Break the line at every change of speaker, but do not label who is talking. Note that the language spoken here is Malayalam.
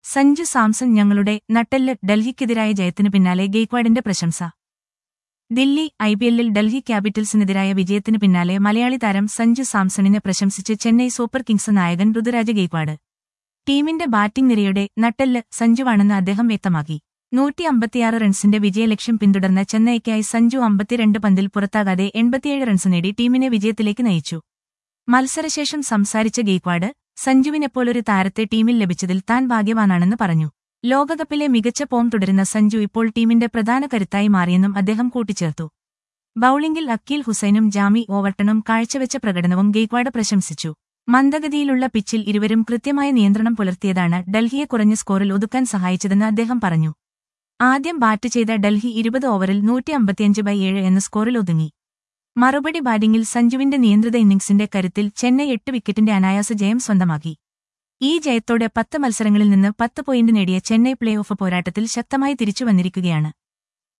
സഞ്ജു സാംസൺ ഞങ്ങളുടെ നട്ടെല്ല് ഡൽഹിക്കെതിരായ ജയത്തിനു പിന്നാലെ ഗെയ്ക്വാഡിന്റെ പ്രശംസ ദില്ലി ഐപിഎല്ലിൽ ഡൽഹി ക്യാപിറ്റൽസിനെതിരായ വിജയത്തിനു പിന്നാലെ മലയാളി താരം സഞ്ജു സാംസണിനെ പ്രശംസിച്ച് ചെന്നൈ സൂപ്പർ കിങ്സ് നായകൻ ഋതുരാജ ഗെയ്ക്വാഡ് ടീമിന്റെ ബാറ്റിംഗ് നിരയുടെ നട്ടെല്ല് സഞ്ജുവാണെന്ന് അദ്ദേഹം വ്യക്തമാക്കി നൂറ്റി അമ്പത്തിയാറ് റൺസിന്റെ വിജയലക്ഷ്യം പിന്തുടർന്ന ചെന്നൈക്കായി സഞ്ജു അമ്പത്തിരണ്ട് പന്തിൽ പുറത്താകാതെ എൺപത്തിയേഴ് റൺസ് നേടി ടീമിനെ വിജയത്തിലേക്ക് നയിച്ചു മത്സരശേഷം സംസാരിച്ച ഗെയ്ക്വാഡ് സഞ്ജുവിനെപ്പോലൊരു താരത്തെ ടീമിൽ ലഭിച്ചതിൽ താൻ ഭാഗ്യവാനാണെന്ന് പറഞ്ഞു ലോകകപ്പിലെ മികച്ച ഫോം തുടരുന്ന സഞ്ജു ഇപ്പോൾ ടീമിന്റെ പ്രധാന കരുത്തായി മാറിയെന്നും അദ്ദേഹം കൂട്ടിച്ചേർത്തു ബൌളിംഗിൽ അക്കീൽ ഹുസൈനും ജാമി ഓവർട്ടണും കാഴ്ചവെച്ച പ്രകടനവും ഗെയ്ക്വാഡ് പ്രശംസിച്ചു മന്ദഗതിയിലുള്ള പിച്ചിൽ ഇരുവരും കൃത്യമായ നിയന്ത്രണം പുലർത്തിയതാണ് ഡൽഹിയെ കുറഞ്ഞ സ്കോറിൽ ഒതുക്കാൻ സഹായിച്ചതെന്ന് അദ്ദേഹം പറഞ്ഞു ആദ്യം ബാറ്റ് ചെയ്ത ഡൽഹി ഇരുപത് ഓവറിൽ നൂറ്റി അമ്പത്തിയഞ്ച് ബൈ ഏഴ് എന്ന സ്കോറിൽ ഒതുങ്ങി മറുപടി ബാറ്റിംഗിൽ സഞ്ജുവിന്റെ നിയന്ത്രിത ഇന്നിംഗ്സിന്റെ കരുത്തിൽ ചെന്നൈ എട്ട് വിക്കറ്റിന്റെ അനായാസ ജയം സ്വന്തമാക്കി ഈ ജയത്തോടെ പത്ത് മത്സരങ്ങളിൽ നിന്ന് പത്ത് പോയിന്റ് നേടിയ ചെന്നൈ പ്ലേ ഓഫ് പോരാട്ടത്തിൽ ശക്തമായി തിരിച്ചുവന്നിരിക്കുകയാണ്